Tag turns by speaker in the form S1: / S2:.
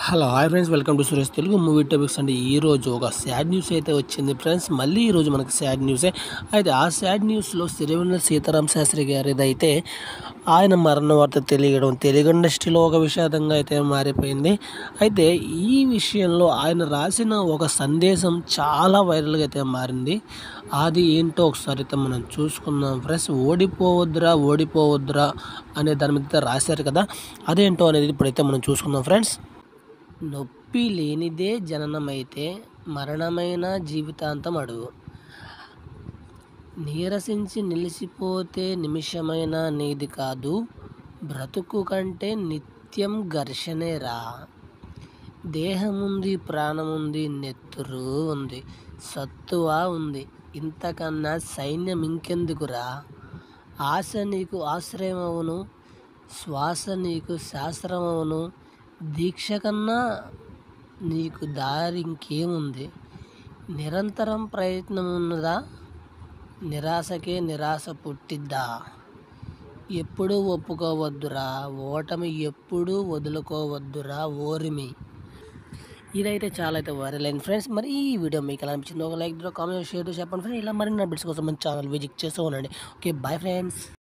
S1: hello hi friends welcome to Suresh Telugu movie topics అండి ఈరోజు ఒక సాడ్ న్యూస్ అయితే వచ్చింది ఫ్రెండ్స్ మళ్ళీ ఈరోజు మనకి సాడ్ న్యూసే అయితే ఆ సాడ్ న్యూస్లో సిరివెన్నెల సీతారాం శాస్త్రి గారిది అయితే ఆయన మరణ వార్త తెలియడం తెలుగు ఇండస్ట్రీలో ఒక విషాదంగా అయితే మారిపోయింది అయితే ఈ విషయంలో ఆయన రాసిన ఒక సందేశం చాలా వైరల్గా అయితే మారింది అది ఏంటో ఒకసారి అయితే మనం చూసుకుందాం ఫ్రెండ్స్ ఓడిపోవద్దురా ఓడిపోవద్దురా అనే దాని మీద అయితే రాశారు కదా అదేంటో అనేది ఇప్పుడైతే మనం చూసుకుందాం ఫ్రెండ్స్ నొప్పి లేనిదే జననమైతే మరణమైన జీవితాంతం అడుగు నీరసించి నిలిసిపోతే నిమిషమైన నీది కాదు బ్రతుకు కంటే నిత్యం ఘర్షణేరా దేహముంది ప్రాణముంది నెత్తురు ఉంది సత్తువ ఉంది ఇంతకన్నా సైన్యం ఇంకెందుకురా ఆశ నీకు ఆశ్రయమవును శ్వాస నీకు శాస్త్రమవును దీక్ష కన్నా నీకు దారి ఇంకేముంది నిరంతరం ప్రయత్నం ఉన్నదా నిరాశకే నిరాశ పుట్టిద్దా ఎప్పుడూ ఒప్పుకోవద్దురా ఓటమి ఎప్పుడూ వదులుకోవద్దురా ఓరిమి ఇదైతే చాలా అయితే వైరల్ అయింది ఫ్రెండ్స్ మరి ఈ వీడియో మీకు ఎలా అనిపించిందో ఒక లైక్ కామెంట్ షేర్ చెప్పండి ఫ్రెండ్స్ ఇలా మరిన్ని అప్డేట్స్ కోసం మన ఛానల్ విజిట్ చేస్తూ ఉండండి ఓకే బాయ్ ఫ్రెండ్స్